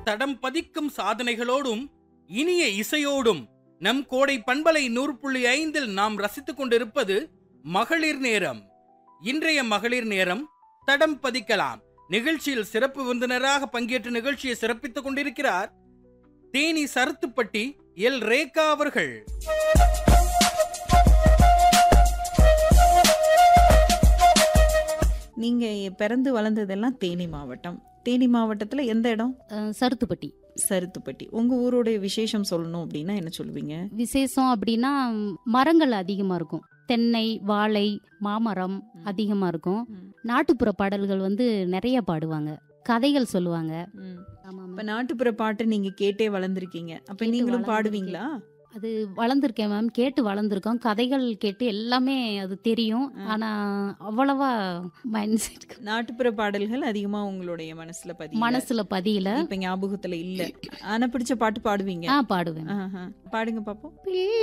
தடம் பதிக்கும் சாதனைகளோடும் இனிய இசையோடும் நம் கோடை பண்பலை நூறு புள்ளி ஐந்தில் நாம் ரசித்துக் கொண்டிருப்பது மகளிர் நேரம் இன்றைய மகளிர் நேரம் தடம் பதிக்கலாம் நிகழ்ச்சியில் சிறப்பு விருந்தினராக பங்கேற்று நிகழ்ச்சியை சிறப்பித்துக் கொண்டிருக்கிறார் தேனி சரத்துப்பட்டி எல் ரேகா அவர்கள் நீங்க பிறந்து வளர்ந்ததெல்லாம் தேனி மாவட்டம் தேனி மாவட்டத்துல எந்த இடம் அஹ், சருத்துப்பட்டி சருத்துப்பட்டி உங்க ஊருடைய விசேஷம் சொல்லணும் அப்படின்னா என்ன சொல்லுவீங்க விசேஷம் அப்படின்னா ம், மரங்கள் அதிகமா இருக்கும் தென்னை வாழை மாமரம் அதிகமா இருக்கும் ம். நாட்டுப்புற பாடல்கள் வந்து நிறைய பாடுவாங்க கதைகள் சொல்லுவாங்க ம். ஆமா இப்ப நாட்டுப்புற பாட்டு நீங்க கேட்டே வளர்ந்துருக்கீங்க அப்ப கேட்டு நீங்களும் வளர்ந்திருக்கேன். பாடுவீங்களா அது வளர்ந்துருக்கேன் மேம் கேட்டு வளர்ந்துருக்கோம் கதைகள் கேட்டு எல்லாமே அது தெரியும் ஆ. ஆனா அவ்வளவா மைண்ட் செட் நாட்டுப்புற பாடல்கள் அதிகமா உங்களுடைய மனசுல பதிய மனசுல பதியல இப்ப ஞாபகத்துல இல்ல ஆனா பிடிச்ச பாட்டு பாடுவீங்க ஆ பாடுவேன் ஆஹா. பாடுங்க பாப்போம்